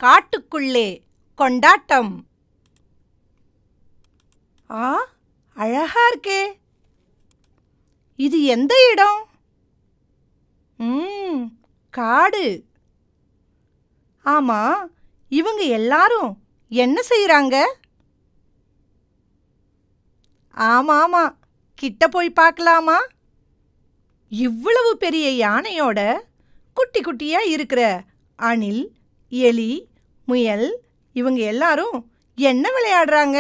காட்டுக்குள்ளே கொண்டாட்டம் ஆ அழகா இருக்கே இது எந்த இடம் ம் காடு ஆமா இவங்க எல்லாரும் என்ன செய்றாங்க ஆமா ஆமா கிட்ட போய் பார்க்கலாமா இவ்வளவு பெரிய யானையோட குட்டி குட்டியா இருக்கிற அணில் எலி முயல் இவங்க எல்லாரும் என்ன விளையாடுறாங்க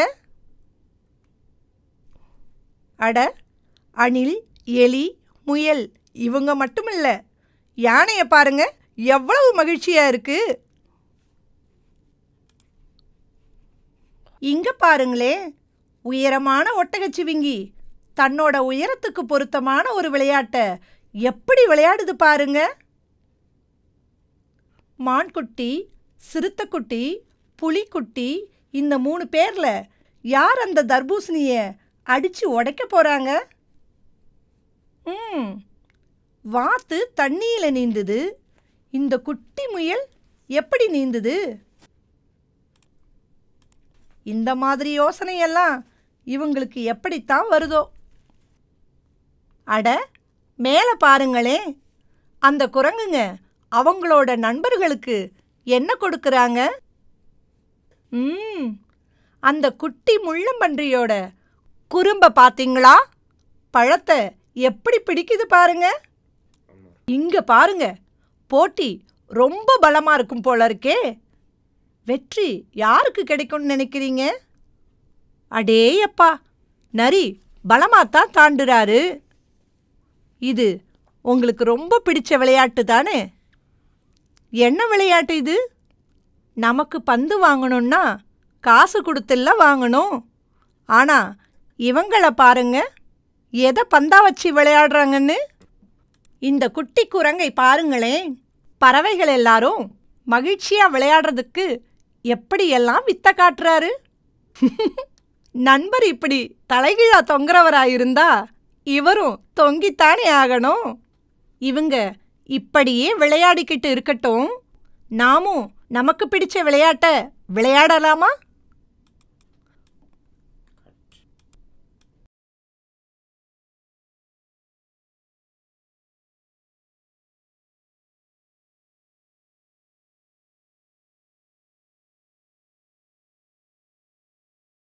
அட அணில் எலி முயல் இவங்க மட்டும் இல்ல யானையை பாருங்க எவ்வளவு மகிழ்ச்சியா இருக்கு இங்க பாருங்களே உயரமான ஒட்டகச்சிவிங்கி தன்னோட உயரத்துக்கு பொருத்தமான ஒரு விளையாட்டை எப்படி விளையாடுது பாருங்க மான்குட்டி சிறுத்தைக்குட்டி புலிக்குட்டி இந்த மூணு பேர்ல யார் அந்த தர்பூசணிய அடிச்சு உடைக்க போறாங்க ம் வாத்து தண்ணியில நீந்துது இந்த குட்டி முயல் எப்படி நீந்துது இந்த மாதிரி யோசனையெல்லாம் இவங்களுக்கு எப்படித்தான் வருதோ அட மேலே பாருங்களேன் அந்த குரங்குங்க அவங்களோட நண்பர்களுக்கு என்ன கொடுக்கறாங்க ம் அந்த குட்டி முள்ளம்பன்றியோட குறும்ப பாத்தீங்களா பழத்தை எப்படி பிடிக்குது பாருங்க இங்க பாருங்க போட்டி ரொம்ப பலமா இருக்கும் போல இருக்கே வெற்றி யாருக்கு கிடைக்கும்னு நினைக்கிறீங்க அடேயப்பா நரி பலமாத்தான் தாண்டுறாரு இது உங்களுக்கு ரொம்ப பிடிச்ச விளையாட்டு தானே என்ன விளையாட்டு இது நமக்கு பந்து வாங்கணும்னா காசு கொடுத்துல்ல வாங்கணும் ஆனா இவங்கள பாருங்க எதை பந்தா வச்சு விளையாடுறாங்கன்னு இந்த குட்டி குரங்கை பாருங்களேன் பறவைகள் எல்லாரும் மகிழ்ச்சியா விளையாடுறதுக்கு எப்படியெல்லாம் வித்த காட்டுறாரு நண்பர் இப்படி தலைகீழா தொங்குறவராயிருந்தா இவரும் தொங்கித்தானே ஆகணும் இவங்க இப்படியே விளையாடிக்கிட்டு இருக்கட்டும் நாமும் நமக்கு பிடிச்ச விளையாட்டை விளையாடலாமா